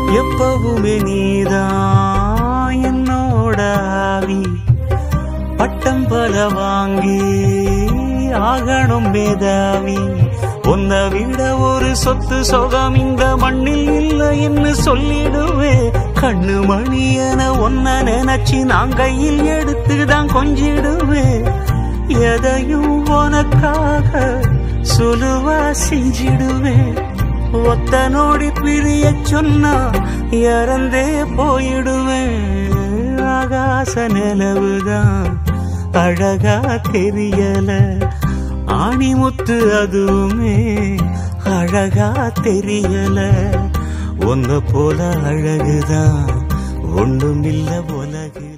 எப்பவுமே நீதான் என்னோட ஆவி பட்டம் பல வாங்கி ஆகணும் மேதாவி உன்னை விட ஒரு சொத்து சொகம் இந்த மண்ணில் இல்லைன்னு சொல்லிடுவேன் கண்ணு மணி என ஒன்ன நினைச்சு நான் கையில் எடுத்துதான் கொஞ்சிடுவேன் எதையும் உனக்காக சுலுவா செஞ்சிடுவேன் ஒத்த நோடி பிரிய சொன்னா இறந்தே போயிடுவேன் ஆகாச நிலவுதான் அழகா தெரியல ஆணிமுத்து அதுவுமே அழகா தெரியல ஒன்ன போல அழகுதான் ஒண்ணுமில்ல உலகு